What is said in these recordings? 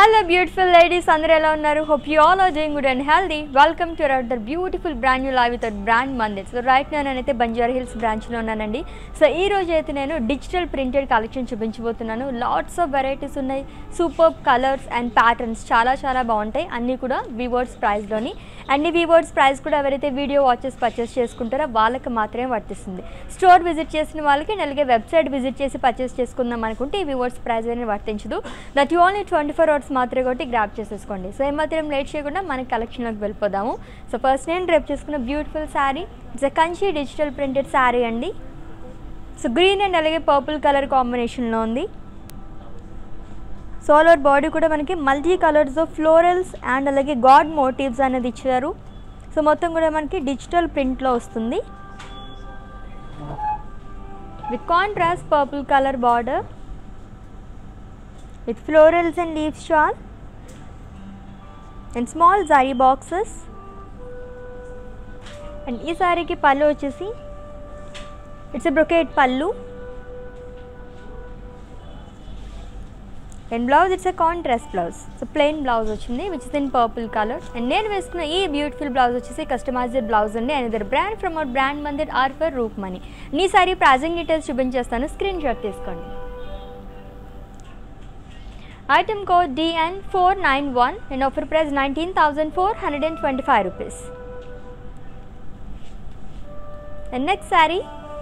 Hello beautiful ladies అందరూ ఎలా ఉన్నారు hope you all are doing good and healthy welcome to our దర్ beautiful brand new live with brand Mandir so right నేను నేనైతే Banjara hills బ్రాంచ్లో ఉన్నానండి సో ఈ రోజు అయితే నేను డిజిటల్ ప్రింటెడ్ కలెక్షన్ చూపించబోతున్నాను లాట్స్ ఆఫ్ వెరైటీస్ ఉన్నాయి సూపర్ కలర్స్ అండ్ ప్యాటర్న్స్ చాలా చాలా బాగుంటాయి అన్నీ కూడా వివర్డ్స్ ప్రైస్లోని అండ్ ఈ వివర్డ్స్ ప్రైస్ కూడా ఎవరైతే వీడియో వాచెస్ పర్చేస్ చేసుకుంటారో వాళ్ళకి మాత్రమే వర్తిస్తుంది స్టోర్ విజిట్ చేసిన వాళ్ళకి అలాగే వెబ్సైట్ విజిట్ చేసి పర్చేస్ చేసుకుందాం అనుకుంటే ఈ వివర్డ్స్ ప్రైస్ అనేది వర్తించదు that you only twenty four hours మాత్రమే కొట్టి గ్రాప్ చేసేసుకోండి సో ఏమాత్రం లేట్ చేయకుండా మన కలెక్షన్లోకి వెళ్ళిపోదాము సో ఫస్ట్ నేను రేపు చేసుకున్న beautiful sari it's a Kanchi digital printed sari అండి సో గ్రీన్ అండ్ అలాగే పర్పుల్ కలర్ కాంబినేషన్లో ఉంది సోలార్ బాడీ కూడా మనకి మల్టీ కలర్స్లో ఫ్లోరల్స్ అండ్ అలాగే గాడ్ మోటివ్స్ అనేది ఇచ్చారు సో మొత్తం కూడా మనకి డిజిటల్ ప్రింట్లో వస్తుంది with contrast purple colour border with florals and leaves shawl and small zari boxes and ఈ సారీకి పళ్ళు వచ్చేసి ఇట్స్ ఎ బ్రొకేట్ పళ్ళు and blouse it's a contrast blouse so plain blouse వచ్చింది which is in purple colour and నేను వేసుకున్న ఈ beautiful blouse వచ్చేసి కస్టమైజ్డ్ బ్లౌజ్ అండి అండ్ ఇద్దరు brand from our brand Mandir ఆర్ ఫర్ రూప్ మనీ నీ సారీ ప్రైజింగ్ డీటెయిల్స్ చూపించేస్తాను స్క్రీన్ షాట్ తీసుకోండి item code DN four nine one and offer price nineteen thousand four hundred and twenty five rupees and next sari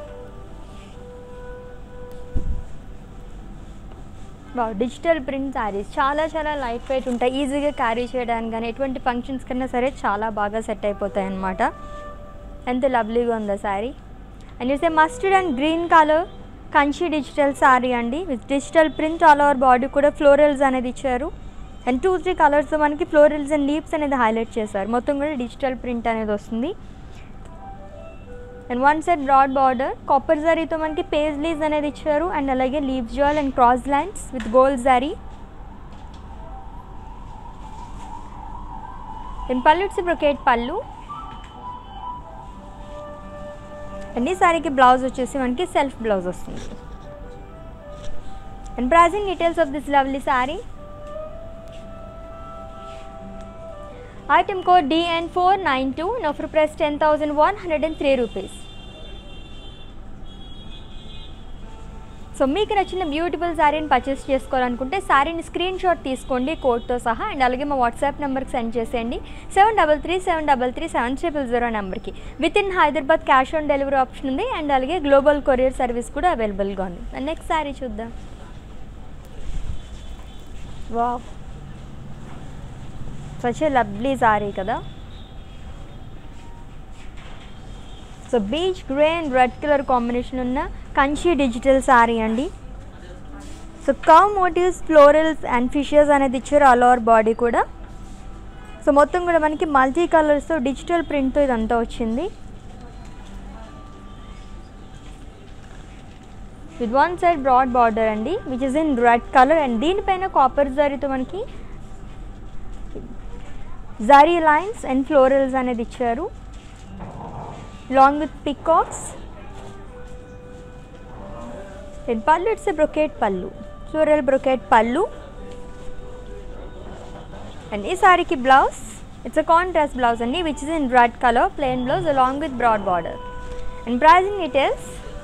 wow digital print saris చాలా చాలా light weight ఉంటాయి ఈజీగా క్యారీ చేయడానికి కానీ ఎటువంటి ఫంక్షన్స్ కన్నా సరే చాలా బాగా సెట్ అయిపోతాయి అన్నమాట ఎంత లవ్లీగా ఉందో sari and it's a mustard and green colour Kanchi digital sari అండి with digital print all over body కూడా ఫ్లోరల్స్ అనేది ఇచ్చారు అండ్ టూ త్రీ కలర్స్ మనకి ఫ్లోరల్స్ అండ్ లీవ్స్ అనేది హైలైట్ చేశారు మొత్తం కూడా డిజిటల్ ప్రింట్ అనేది వస్తుంది and one side broad border copper జరీతో మనకి పేజ్లీస్ అనేది ఇచ్చారు అండ్ అలాగే leaves jaal and cross lines with gold zari and pallu it's brocade పళ్ళు అండ్ ఈ సారీకి బ్లౌజ్ వచ్చేసి మనకి సెల్ఫ్ బ్లౌజ్ వస్తుంది and pricing details of this lovely sari item code DN four nine two offer price ten thousand one hundred and three rupees so మీకు నచ్చిన beautiful శారీని purchase చేసుకోవాలనుకుంటే శారీని స్క్రీన్ షాట్ తీసుకోండి కోడ్తో సహా అండ్ అలాగే మా వాట్సాప్ నెంబర్కి సెండ్ చేసేయండి seven double three seven double three seven triple zero నెంబర్కి with in Hyderabad cash on delivery option ఉంది అండ్ అలాగే గ్లోబల్ కొరియర్ సర్వీస్ కూడా అవైలబుల్గా ఉంది నెక్స్ట్ శారీ చూద్దాం wow such a lovely sari కదా so beach grey and red colour combination ఉన్న Kanchi digital sari అండి so cow motifs florals and fishes అనేది ఇచ్చారు ఆల్ ఓవర్ బాడీ కూడా సో మొత్తం కూడా మనకి మల్టీ కలర్స్తో డిజిటల్ ప్రింట్తో ఇదంతా వచ్చింది with one side broad border అండి which is in red colour and దీనిపైన కాపర్ జరీతో మనకి జరీ లైన్స్ అండ్ ఫ్లోరల్స్ అనేది ఇచ్చారు long with peacocks and pallu it's a brocade pallu floral brocade పళ్ళు అండ్ ఈ సారీకి blouse it's a contrast blouse అండి which is in red colour plain blouse along with broad border and pricing details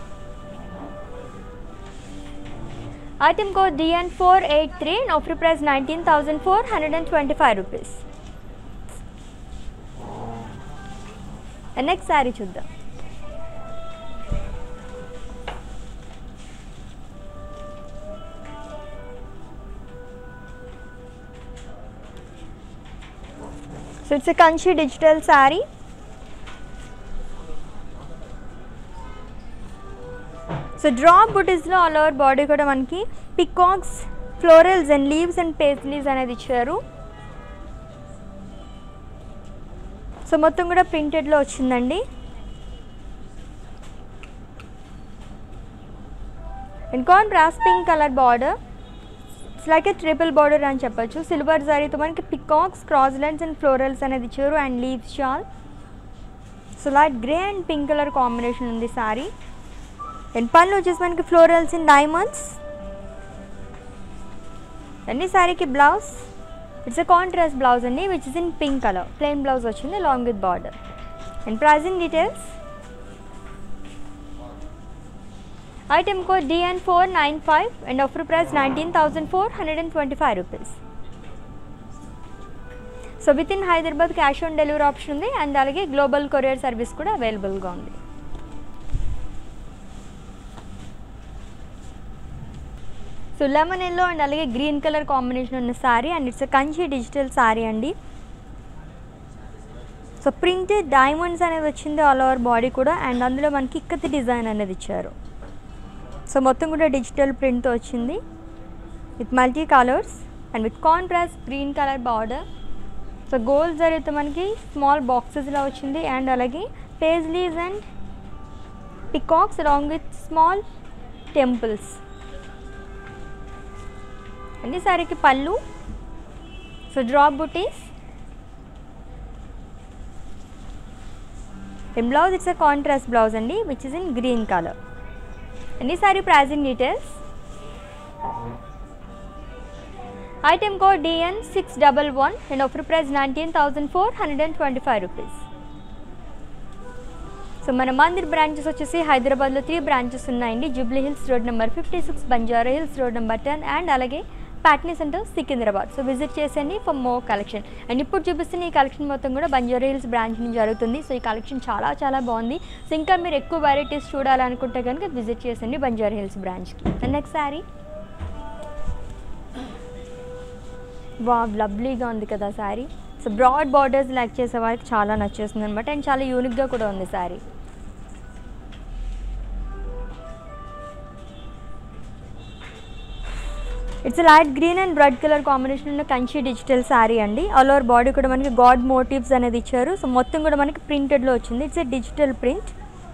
item code DN four eight three and offer price nineteen thousand four hundred and twenty five rupees next sari చూద్దాం so it's Kanchi digital sari so drop బుటీస్లో all over body కూడా మనకి peacocks florals and leaves and paisleys అనేది ఇచ్చారు so మొత్తం కూడా ప్రింటెడ్లో వచ్చిందండి and contrast pink colour border it's like a triple border అని చెప్పొచ్చు సిల్వర్ జరీతో మనకి peacocks cross lines and florals అనేది ఇచ్చారు and leaves shawl so light grey and pink colour combination ఉంది సారీ అండ్ పళ్ళు వచ్చేసి మనకి ఫ్లోరల్స్ ఇన్ డైమండ్స్ అండ్ ఈ శారీకి blouse it's a contrast blouse అండి which is in pink colour plain blouse వచ్చింది long with border and pricing details item code DN four nine five and offer price nineteen thousand four hundred and twenty five rupees so with in Hyderabad cash on delivery option ఉంది and అలాగే global courier service కూడా అవైలబుల్గా ఉంది so lemon yellow and అలాగే green colour combination ఉన్న sari and it's Kanchi digital sari అండి so printed diamonds అనేది వచ్చింది ఆల్ ఓవర్ బాడీ కూడా అండ్ అందులో మనకి ఇక్కతి డిజైన్ అనేది ఇచ్చారు సో మొత్తం కూడా డిజిటల్ ప్రింట్తో వచ్చింది with multi colours and with contrast green colour border so gold జరిగితే మనకి స్మాల్ బాక్సెస్లో వచ్చింది అండ్ అలాగే paisleys and peacocks along with small temples అండి సారీకి pallu so drop butis and blouse it's a contrast blouse అండి which is in green colour అండి sari pricing details item code DN six double one and offer price nineteen thousand four hundred and twenty five rupees so మన Mandir branches వచ్చేసి హైదరాబాద్లో three branches ఉన్నాయండి Jubilee Hills road number fifty six Banjara Hills road number ten and అలాగే Patny Centre Secunderabad so visit చేసేయండి for more collection and ఇప్పుడు చూపిస్తున్న ఈ collection మొత్తం కూడా బంజారా హిల్స్ బ్రాంచ్ నుంచి జరుగుతుంది సో ఈ కలెక్షన్ చాలా చాలా బాగుంది సో ఇంకా మీరు ఎక్కువ వెరైటీస్ చూడాలనుకుంటే కనుక విజిట్ చేసేయండి బంజారా హిల్స్ బ్రాంచ్కి అండ్ నెక్స్ట్ శారీ వా లవ్లీగా ఉంది కదా sari so broad borders like చేసే వాళ్ళకి చాలా నచ్చేస్తుంది అనమాట అండ్ చాలా యూనిక్గా కూడా ఉంది sari it's light green and red colour combination ఉన్న కంచి డిజిటల్ శారీ అండి ఆల్ ఓవర్ బాడీ కూడా మనకి గాడ్ మోటివ్స్ అనేది ఇచ్చారు సో మొత్తం కూడా మనకి ప్రింటెడ్లో వచ్చింది it's a digital print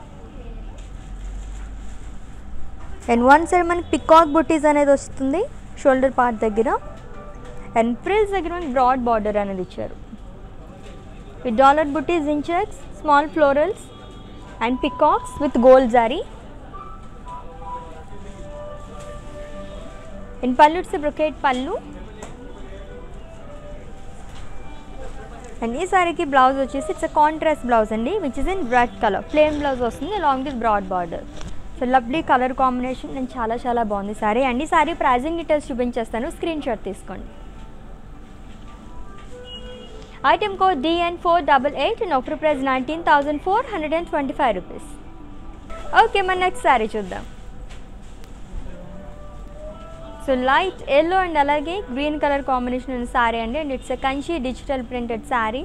and one side మనకి పికాక్ బుటీస్ అనేది వస్తుంది షోల్డర్ పార్ట్ దగ్గర అండ్ ఫ్రిల్స్ దగ్గర మనకి బ్రాడ్ బార్డర్ అనేది ఇచ్చారు with dollar butis in checks small florals and peacocks with gold zari in pallu it's brocade పళ్ళు అండ్ ఈ సారీకి బ్లౌజ్ వచ్చేసి ఇట్స్ కాంట్రాస్ట్ బ్లౌజ్ అండి which is in red colour plain blouse వస్తుంది along with broad border so lovely colour combination నేను చాలా చాలా బాగుంది సారీ అండ్ ఈ సారీ ప్రైజింగ్ డీటెయిల్స్ చూపించేస్తాను స్క్రీన్ షాట్ తీసుకోండి item code DN four double eight and offer price nineteen thousand four hundred and twenty five rupees okay మన next sari చూద్దాం so light yellow and అలాగే గ్రీన్ కలర్ కాంబినేషన్ ఉన్న శారీ అండి and it's a Kanchi digital printed sari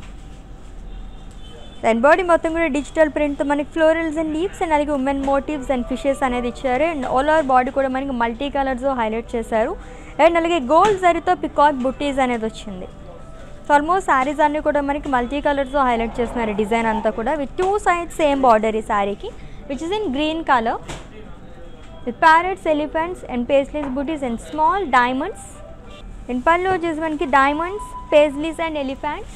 and body మొత్తం కూడా digital ప్రింట్తో మనకి florals and leaves and అలాగే ఉమెన్ మోటివ్స్ అండ్ ఫిషెస్ అనేది ఇచ్చారు అండ్ ఆల్ ఓవర్ బాడీ కూడా మనకి మల్టీ కలర్స్ హైలైట్ చేశారు అండ్ అలాగే గోల్డ్ జరీతో పికాక్ బుట్టీస్ అనేది వచ్చింది సో ఆల్మోస్ట్ శారీస్ అన్నీ కూడా మనకి మల్టీ కలర్స్ హైలైట్ చేస్తున్నారు డిజైన్ అంతా కూడా with two sides same border ఈ శారీకి which is in green colour with parrots elephants and paisleys butis and small diamonds and pallu వచ్చేసి మనకి diamonds paisleys and elephants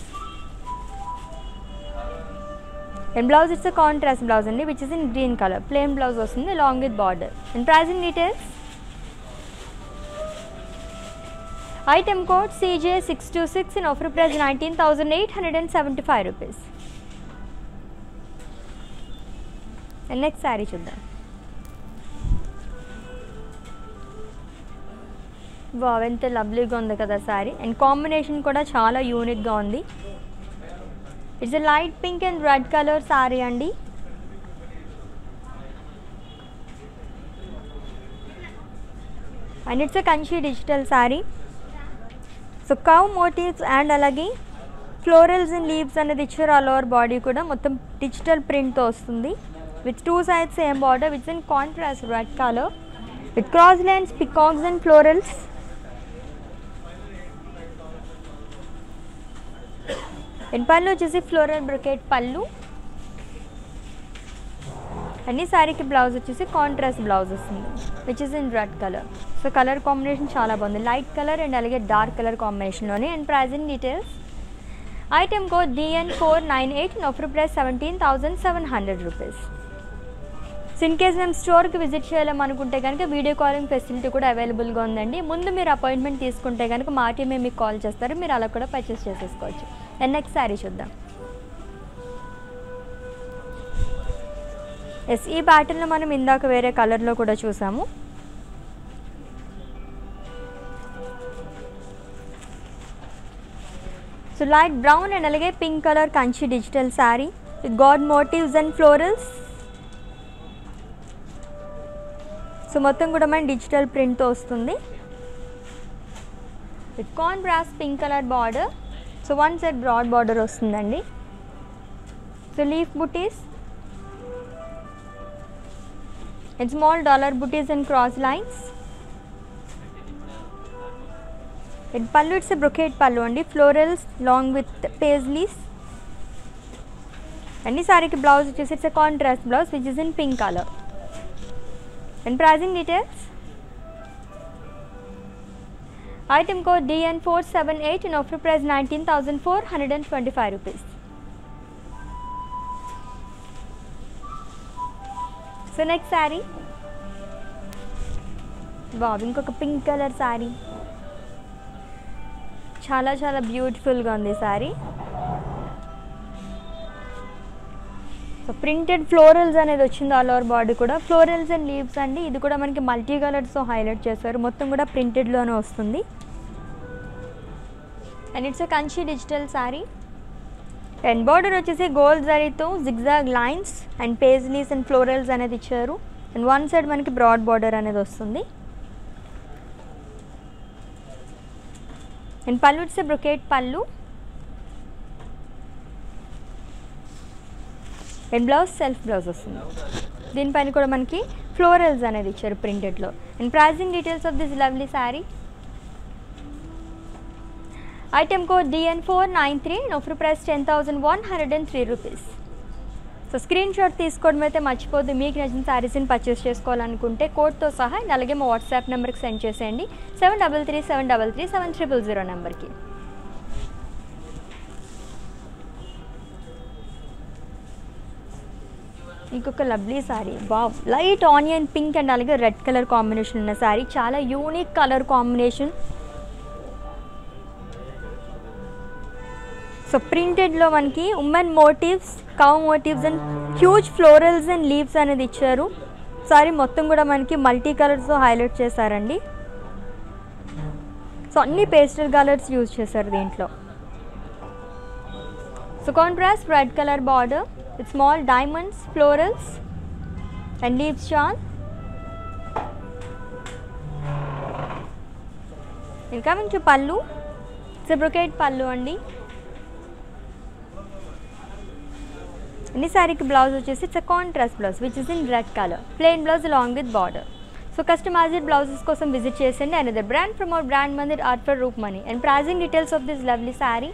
and blouse it's contrast blouse అండి which is in green colour plain blouse వస్తుంది long with border and pricing details item code CJ six two six in offer price nineteen thousand eight hundred and seventy five rupees and next sari చూద్దాం wow ఎంత లవ్లీగా ఉంది కదా sari and combination కూడా చాలా యూనిక్గా ఉంది it's light pink and red colour sari అండి and it's Kanchi digital sari so cow motifs and అలాగే ఫ్లోరల్స్ అండ్ లీవ్స్ అనేది ఇచ్చారు ఆల్ ఓవర్ బాడీ కూడా మొత్తం డిజిటల్ ప్రింట్తో వస్తుంది with two sides same border with in contrast red colour with cross lines peacocks and florals and pallu వచ్చేసి floral brocade pallu అన్ని శారీకి బ్లౌజ్ వచ్చేసి కాంట్రాస్ట్ బ్లౌజ్ వస్తుంది which is in red colour so colour combination చాలా బాగుంది light colour and అలాగే dark colour కాంబినేషన్లోని and pricing details item code DN four nine eight offer price seventeen thousand seven hundred rupees so in case మేము స్టోర్కి visit చేయాలనుకుంటే కనుక video calling facility కూడా అవైలబుల్గా ఉందండి ముందు మీరు అపాయింట్మెంట్ తీసుకుంటే కనుక మా టీమే మీకు కాల్ చేస్తారు మీరు అలా కూడా పర్చేస్ చేసేసుకోవచ్చు అండ్ నెక్స్ట్ శారీ చూద్దాం ఎస్ ఈ ప్యాటర్న్లో మనం ఇందాక వేరే కలర్లో కూడా చూసాము సో లైట్ బ్రౌన్ అండ్ అలాగే pink colour Kanchi digital sari with god motifs and florals so మొత్తం కూడా మన డిజిటల్ ప్రింట్తో వస్తుంది with contrast pink colour border so one side broad border వస్తుందండి so leaf butis and small dollar butis and cross lines and pallu it's brocade pallu అండి florals long with paisleys and ఈ సారీకి blouse వచ్చేసి it's contrast blouse which is in pink colour and pricing details item code DN four seven eight in offer price nineteen thousand four hundred and twenty five rupees so next sari బాబు ఇంకొక pink colour saree చాలా చాలా బ్యూటిఫుల్గా ఉంది sari so printed florals అనేది వచ్చింది all over body కూడా florals and leaves అండి ఇది కూడా మనకి మల్టీ కలర్స్తో హైలైట్ చేశారు మొత్తం కూడా ప్రింటెడ్లోనే వస్తుంది and it's Kanchi digital sari and border వచ్చేసి గోల్డ్ జరీతో zigzag lines and paisleys and florals అనేది ఇచ్చారు అండ్ వన్ సైడ్ మనకి బ్రాడ్ బార్డర్ అనేది వస్తుంది అండ్ పళ్ళు ఇట్స్ బ్రొకేట్ పళ్ళు అండ్ బ్లౌజ్ సెల్ఫ్ బ్లౌజ్ వస్తుంది దీనిపైన కూడా మనకి ఫ్లోరల్స్ అనేది ఇచ్చారు ప్రింటెడ్లో and pricing details of this lovely sari item code DN four nine three offer price ten thousand one hundred and three rupees so screen shot తీసుకోవడం అయితే మర్చిపోద్దు మీకు నచ్చిన శారీస్ని పర్చేస్ చేసుకోవాలనుకుంటే కోడ్తో సహా అండ్ అలాగే మా వాట్సాప్ నెంబర్కి సెండ్ చేసేయండి seven double three seven double three seven triple zero నెంబర్కి ఇంకొక lovely sari wow light onion pink and అలాగే రెడ్ కలర్ కాంబినేషన్ ఉన్న శారీ చాలా యూనిక్ కలర్ కాంబినేషన్ సో ప్రింటెడ్లో మనకి women motifs cow motifs and huge florals and leaves అనేది ఇచ్చారు sorry మొత్తం కూడా మనకి మల్టీ కలర్స్తో హైలైట్ చేశారండి సో అన్ని పేస్టల్ కలర్స్ యూజ్ చేశారు దీంట్లో so contrast red colour border with small diamonds florals and leaves shawl ఇంకా మంచి పళ్ళు సిబ్రొకేట్ పళ్ళు అండి ఈ శారీకి బ్లౌజ్ వచ్చేసి it's contrast blouse which is in red colour plain blouse along with border so customised blouses కోసం విజిట్ చేసండి and other brand from our brand Mandir art for roof Mani and pricing details of this lovely sari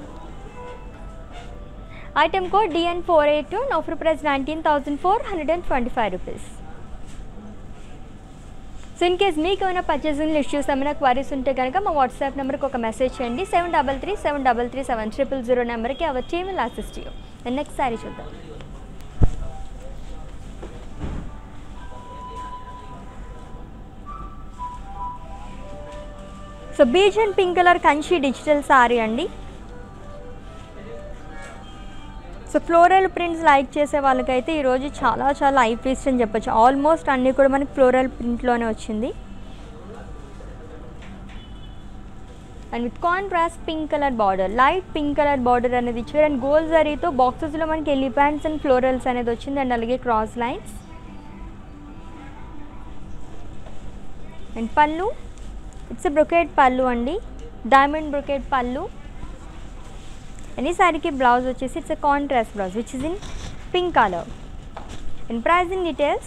item code DN four eight two offer price nineteen thousand four hundred and twenty five rupees so in case మీకు ఏమైనా purchasing issues ఏమైనా queries ఉంటే కనుక మా WhatsApp నెంబర్కి ఒక message చేయండి seven double three seven double three seven triple zero నెంబర్కి our team will assist you and next sari చూద్దాం so peach and pink colour Kanchi digital saree అండి సో ఫ్లోరల్ ప్రింట్స్ లైక్ చేసే వాళ్ళకైతే ఈరోజు చాలా చాలా ఐ పీస్ట్ అని చెప్పొచ్చు ఆల్మోస్ట్ అన్నీ కూడా మనకి ఫ్లోరల్ ప్రింట్లోనే వచ్చింది and with contrast pink colour border light pink colour border అనేది ఇచ్చారు అండ్ గోల్డ్ జరీతో బాక్సెస్లో మనకి ఎలిఫెంట్స్ అండ్ ఫ్లోరల్స్ అనేది వచ్చింది అండ్ అలాగే cross lines and pallu it's brocade pallu అండి డైమండ్ బ్రొకేట్ పళ్ళు అండ్ ఈ శారీకి బ్లౌజ్ వచ్చేసి it's contrast blouse which is in pink colour and pricing details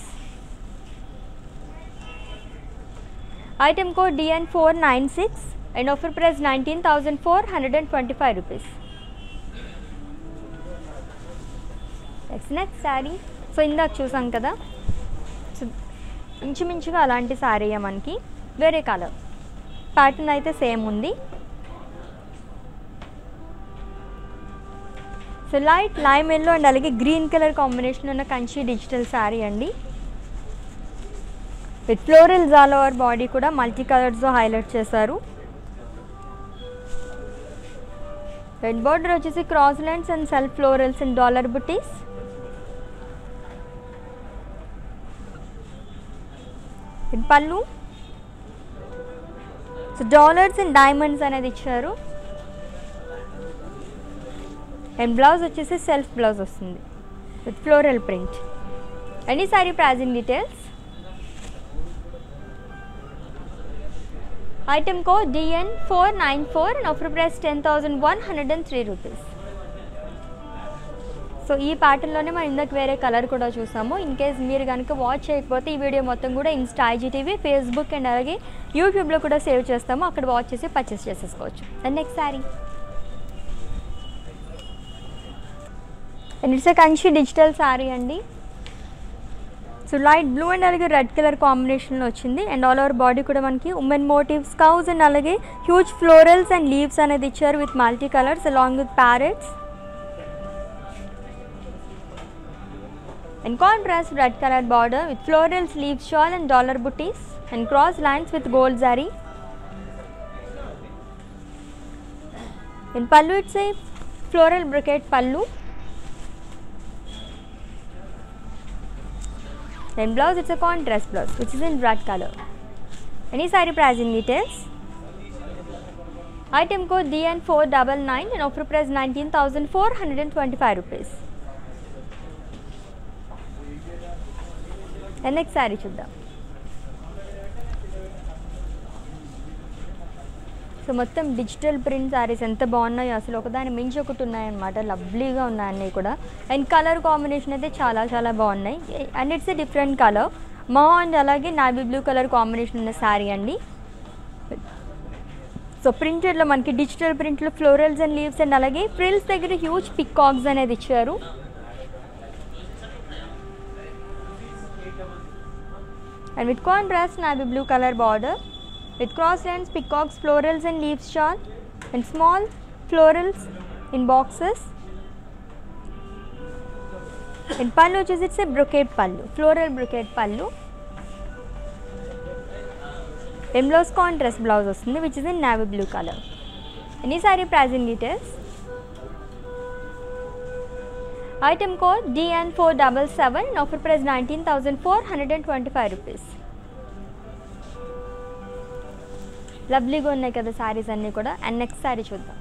item code DN four nine six and offer price nineteen thousand four hundred and twenty five rupees next next saree so ఇందాక చూసాం కదా so ఇంచుమించుగా అలాంటి శారీ మనకి వేరే colour pattern అయితే same ఉంది so light lime yellow and అలాగే గ్రీన్ కలర్ కాంబినేషన్ ఉన్న కంచి డిజిటల్ శారీ అండి with florals all over body కూడా మల్టీ కలర్స్తో హైలైట్ చేశారు రెడ్ బార్డర్ వచ్చేసి cross lines and self florals and dollar buttis ఇది pallu so dollars and diamonds అనేది ఇచ్చారు అండ్ బ్లౌజ్ వచ్చేసి సెల్ఫ్ బ్లౌజ్ వస్తుంది విత్ ఫ్లోరల్ ప్రింట్ అండ్ ఈ sorry pricing details item code DN four nine four and offer price ten thousand one hundred and three rupees so ఈ ప్యాటర్న్లోనే మనం ఇందాక వేరే కలర్ కూడా చూసాము ఇన్ కేస్ మీరు కనుక వాచ్ చేయకపోతే ఈ వీడియో మొత్తం కూడా ఇన్స్టా ఐజీటీవీ ఫేస్బుక్ అండ్ అలాగే యూట్యూబ్లో కూడా సేవ్ చేస్తాము అక్కడ వాచ్ చేసి పర్చేస్ చేసేసుకోవచ్చు and next saree and it's Kanchi digital sari అండి సో లైట్ బ్లూ అండ్ అలాగే రెడ్ కలర్ కాంబినేషన్లో వచ్చింది అండ్ ఆల్ ఓవర్ బాడీ కూడా మనకి ఉమెన్ మోటివ్స్ కౌస్ అండ్ అలాగే హ్యూజ్ ఫ్లోరల్స్ అండ్ లీవ్స్ అనేది ఇచ్చారు with multi colours along with parrots In contrast, red colored border with florals, leaf shawl and dollar booties and cross lines with gold zari. In pallu, it's a floral brocade pallu. In blouse, it's a contrast blouse which is in red color. Any saree pricing details? Item code DN499 and offer price 19,425 rupees. And next sari చూద్దాం so మొత్తం digital print saris ఎంత బాగున్నాయో అసలు ఒకదాని మించి ఒకటి ఉన్నాయన్నమాట లవ్లీగా ఉన్నాయి అన్నీ కూడా అండ్ కలర్ కాంబినేషన్ అయితే చాలా చాలా బాగున్నాయి and it's a different colour మా అండ్ అలాగే నావీ బ్లూ కలర్ కాంబినేషన్ ఉన్న శారీ అండి సో ప్రింటెడ్లో మనకి డిజిటల్ ప్రింట్లో ఫ్లోరల్స్ అండ్ లీవ్స్ అండ్ అలాగే ఫ్రిల్స్ దగ్గర హ్యూజ్ పికాక్స్ అనేది ఇచ్చారు and with contrast navy blue color border with cross lines peacocks florals and leaves shawl and small florals in boxes and pallu వచ్చేసి it's a brocade pallu floral brocade pallu um blouse contrast blouse వస్తుంది which is in navy blue colour any saree pricing details item code DN four double seven offer price nineteen thousand four hundred and twenty five rupees లవ్లీగా ఉన్నాయి కదా శారీస్ అన్నీ కూడా and next sari చూద్దాం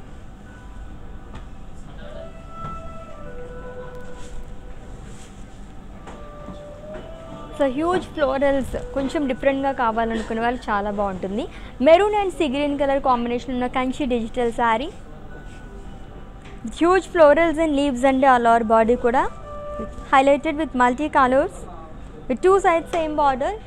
so huge florals కొంచెం డిఫరెంట్గా కావాలనుకునే వాళ్ళు చాలా బాగుంటుంది maroon and sea green colour combination ఉన్న Kanchi digital saree huge florals and leaves and all over body కూడా highlighted with multi colours with two sides same border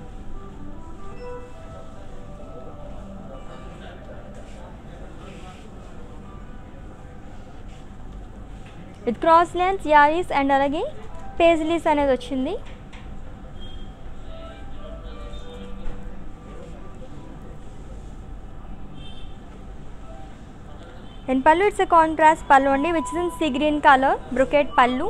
with cross lines యారీస్ అండ్ అలాగే పేజ్లీస్ అనేది వచ్చింది and pallu it's a contrast pallu అండి which is in sea green colour brocade pallu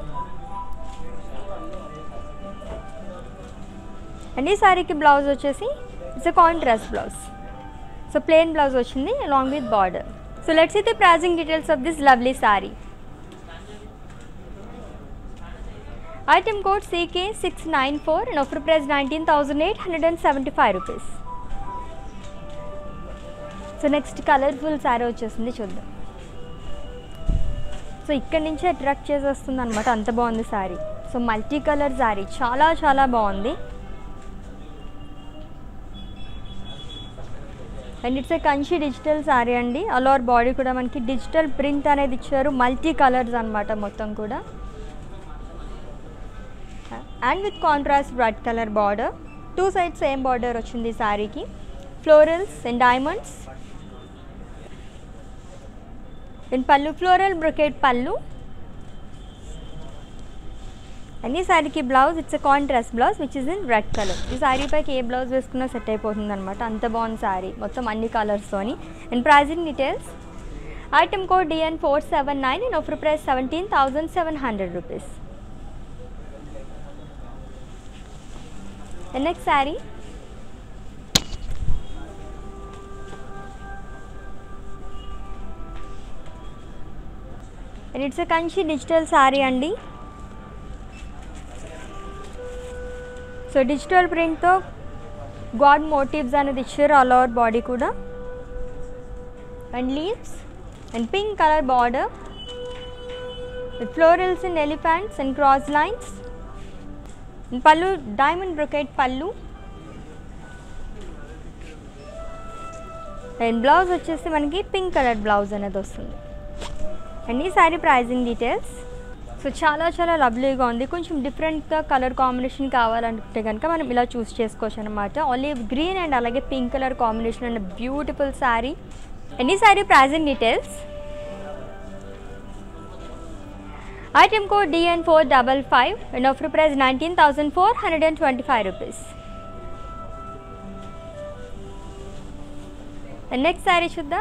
and ఈ సారీకి blouse వచ్చేసి it's a contrast blouse so plain blouse వచ్చింది along with border so let's it the pricing details of this lovely saree item code CK six nine four and offer price nineteen thousand eight hundred and seventy five rupees so next colourful saree వచ్చేసింది చూద్దాం so ఇక్కడ నుంచి attract చేసి వస్తుంది అనమాట అంత బాగుంది saree so multi colour saree చాలా చాలా బాగుంది and it's a Kanchi digital sari అండి ఆల్ ఓవర్ బాడీ కూడా మనకి డిజిటల్ ప్రింట్ అనేది ఇచ్చారు మల్టీ కలర్స్ అనమాట మొత్తం కూడా and with contrast red colour border two sides same border వచ్చింది శారీకి florals and diamonds then pallu floral brocade పళ్ళు అండ్ ఈ శారీకి blouse it's a contrast blouse which is in red colour ఈ శారీ పైకి ఏ బ్లౌజ్ వేసుకున్నా సెట్ అయిపోతుంది అనమాట అంత బాగుంది శారీ మొత్తం అన్ని కలర్స్తోని and pricing details item code DN four seven nine and offer price seventeen thousand seven hundred rupees and next saree and it's a Kanchi digital sari అండి సో డిజిటల్ ప్రింట్తో గాడ్ మోటివ్స్ అనేది ఇచ్చారు ఆల్ ఓవర్ బాడీ కూడా and leaves and pink colour border with florals and elephants and cross lines pallu diamond brocade pallu and blouse వచ్చేసి మనకి pink colour blouse అనేది వస్తుంది and ఈ శారీ ప్రైజింగ్ డీటెయిల్స్ సో చాలా చాలా లవ్లీగా ఉంది కొంచెం డిఫరెంట్గా కలర్ కాంబినేషన్ కావాలంటే కనుక మనం ఇలా చూస్ చేసుకోవచ్చు అనమాట ఆలివ్ గ్రీన్ అండ్ అలాగే pink colour combination and beautiful saree and ఈ saree pricing details item code DN four double five and offer price nineteen thousand four hundred and twenty five rupees and next sari చూద్దాం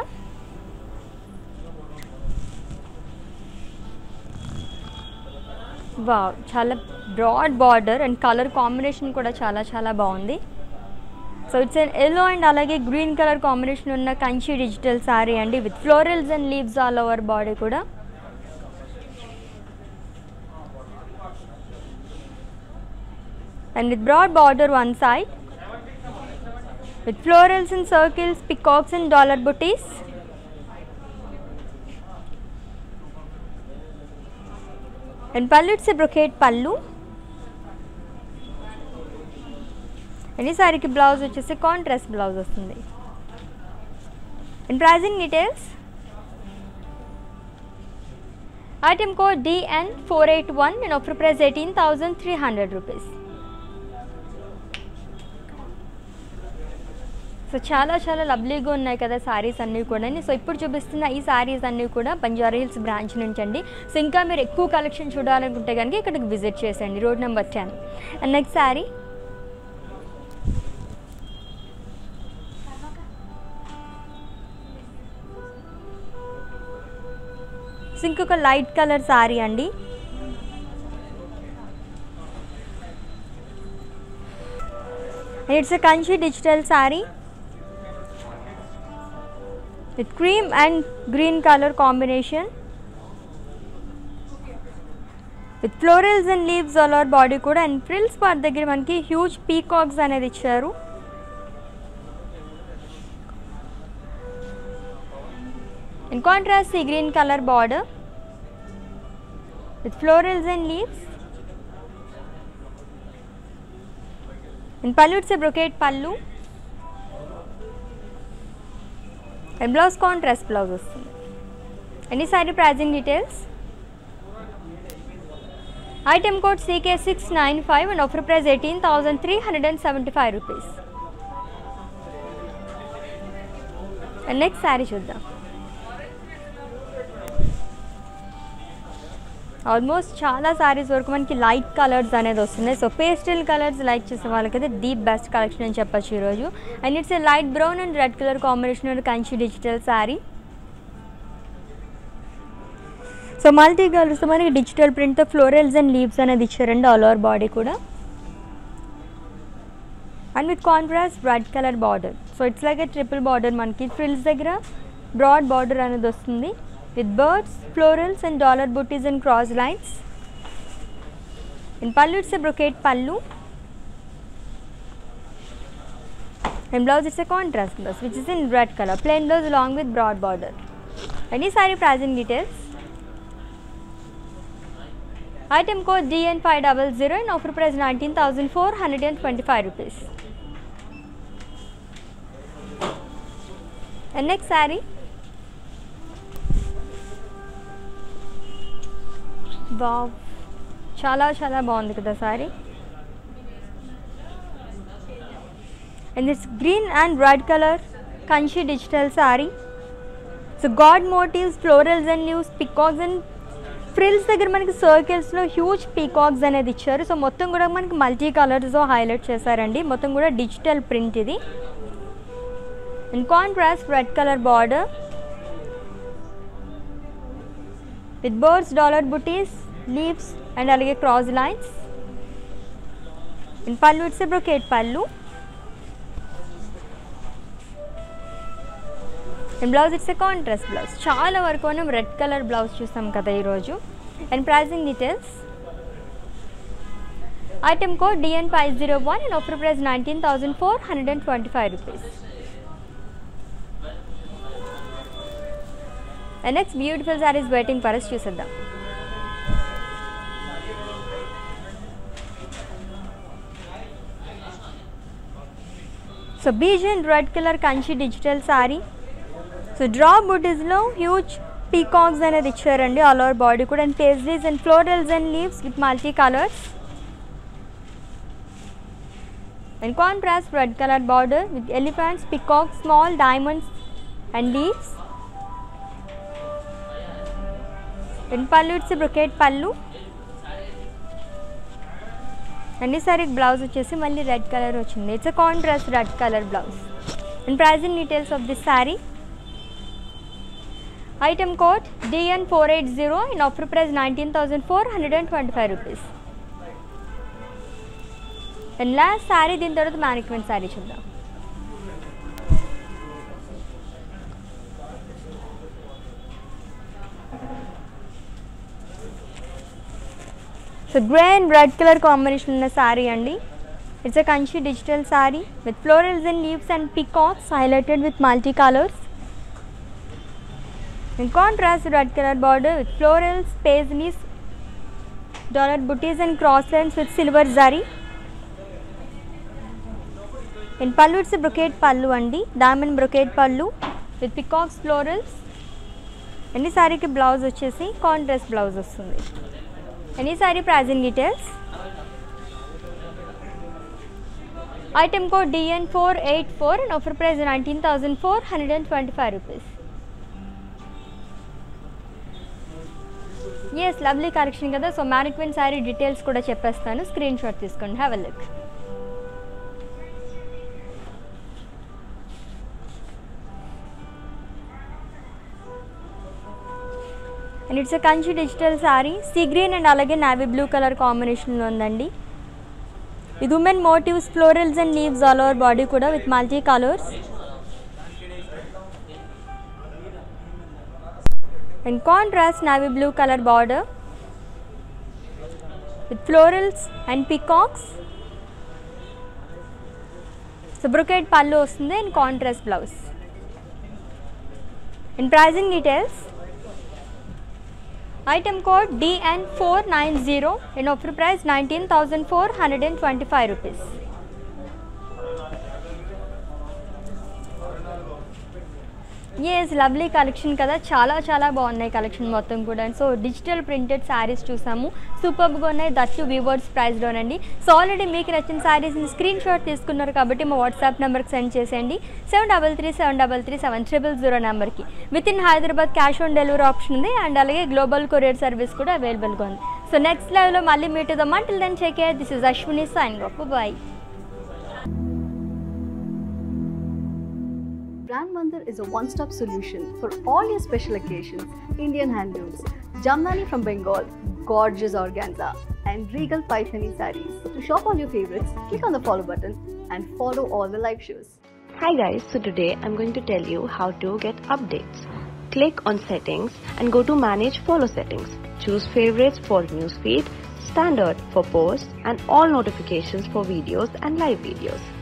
wow చాలా broad border and colour combination కూడా చాలా చాలా బాగుంది so it's yellow and అలాగే green colour combination ఉన్న Kanchi digital sari అండి with florals and leaves all over body కూడా and with broad border one side with florals and circles, peacocks and dollar booties. And pallu it's a brocade pallu. And ఈ సారీకి blouse వచ్చేసి contrast blouse వస్తుంది and pricing details item code DN four eight one and offer price eighteen thousand three hundred rupees so చాలా చాలా లవ్లీగా ఉన్నాయి కదా శారీస్ అన్నీ కూడా సో ఇప్పుడు చూపిస్తున్న ఈ శారీస్ అన్నీ కూడా బంజారా హిల్స్ బ్రాంచ్ నుంచి అండి సో ఇంకా మీరు ఎక్కువ కలెక్షన్ చూడాలనుకుంటే కనుక ఇక్కడికి విజిట్ చేసేయండి road number ten and next saree so ఇంకొక లైట్ కలర్ శారీ అండి it's a Kanchi digital sari with cream and green colour combination with florals and leaves all over body కూడా అండ్ ఫ్రిల్స్ పార్ట్ దగ్గర మనకి హ్యూజ్ పీకాక్స్ అనేది ఇచ్చారు In contrast, the green color border with florals and leaves. In pallu, it's a brocade pallu. And blouse contrast blouse వస్తుంది any saree pricing details item code ck695 and offer price 18375 rupees and next saree చూద్దాం almost చాలా సారీస్ వరకు మనకి light colours అనేది వస్తున్నాయి so pastel colours like చేసే వాళ్ళకైతే the best collection అని చెప్పచ్చు ఈరోజు and it's a light brown and red colour combination Kanchi digital sari so multi colours మనకి డిజిటల్ ప్రింట్తో ఫ్లోరల్స్ అండ్ లీవ్స్ అనేది ఇచ్చారండి ఆల్ ఓవర్ బాడీ కూడా and with contrast red colour border so it's like a triple border మనకి frills దగ్గర broad border అనేది వస్తుంది with birds, florals and dollar booties and cross lines. In pallu it's a brocade pallu. And blouse it's a contrast blouse which is in red color. Plain blouse along with broad border. Any saree pricing details? Item code DN500 and offer price 19,425 rupees. And next saree wow చాలా చాలా బాగుంది కదా saree and it's green and red colour Kanchi digital saree so god motifs florals and leaves peacocks and frills దగ్గర మనకి సర్కిల్స్లో huge peacocks అనేది ఇచ్చారు so మొత్తం కూడా మనకి మల్టీ కలర్స్తో హైలైట్ చేశారండి మొత్తం కూడా డిజిటల్ ప్రింట్ ఇది and contrast red colour border with birds dollar buttis leaves and అలాగే cross lines and pallu it's brocade పళ్ళు and blouse it's a contrast blouse చాలా వరకు మనం రెడ్ కలర్ బ్లౌజ్ చూస్తాం కదా ఈరోజు and pricing details item code DN five zero one and offer price nineteen thousand four hundred and twenty five rupees and next beautiful sarees waiting for us చూసేద్దాం so Beej and red colour Kanchi digital saree so draw బుటీస్లో huge peacocks అనేది ఇచ్చారండి all over body కూడా and paisleys and florals and leaves with multi colours and contrast red colour border with elephants peacock small diamonds and leaves and pallu it's brocade pallu అన్ని saree blouse వచ్చేసి మళ్ళీ red colour వచ్చింది it's a contrast red colour blouse and pricing details of this saree item code DN four eight zero in offer price nineteen thousand four hundred and twenty five rupees and last saree దీని తర్వాత mannequin saree చూద్దాం so grey and red colour combination ఉన్న శారీ అండి it's a Kanchi digital sari with florals and leaves and peacocks highlighted with multi colours In contrast, red color border with florals, paisleys, dollar booties and cross lines with silver zari. In pallu, it's a brocade pallu andi, diamond brocade pallu with peacocks florals. ఎన్ని సారీకి blouse వచ్చేసి contrast blouse వస్తుంది ఎన్ని saree pricing details item code DN four eight four and offer price nineteen thousand four hundred and twenty five rupees it's lovely collection కదా so mannequin saree details కూడా చెప్పేస్తాను screen shot తీసుకోండి have a look and it's Kanchi digital saree sea green and అలాగే navy blue colour కాంబినేషన్లో ఉందండి ఇది women motifs florals and leaves all over body కూడా with multi colours and contrast navy blue color border with florals and peacocks so brocade pallu వస్తుంది and contrast blouse and pricing details item code DN four nine zero and offer price nineteen thousand four hundred and twenty five rupees it's lovely collection కదా చాలా చాలా బాగున్నాయి collection మొత్తం కూడా so digital printed saris చూసాము సూపర్గా ఉన్నాయి దట్టు వ్యూవర్స్ ప్రైస్లోనండి సో ఆల్రెడీ మీకు నచ్చిన శారీస్ని స్క్రీన్ షాట్ తీసుకున్నారు కాబట్టి మా వాట్సాప్ నెంబర్కి సెండ్ చేసేయండి seven double three seven double three seven triple zero నెంబర్కి with in Hyderabad cash on delivery option ఉంది అండ్ అలాగే గ్లోబల్ కొరియర్ సర్వీస్ కూడా అవైలబుల్గా ఉంది సో నెక్స్ట్ లైవ్లో మళ్ళీ meet them until then check this is Ashwini sign గొప్ప bye Brand Mandir is a one-stop solution for all your special occasions. Indian handlooms, Jamnani from Bengal, gorgeous organza, and regal Paithani sarees. To shop all your favorites, click on the follow button and follow all the live shows. Hi guys, so today I'm going to tell you how to get updates. Click on settings and go to manage follow settings. Choose favorites for newsfeed, standard for posts and all notifications for videos and live videos.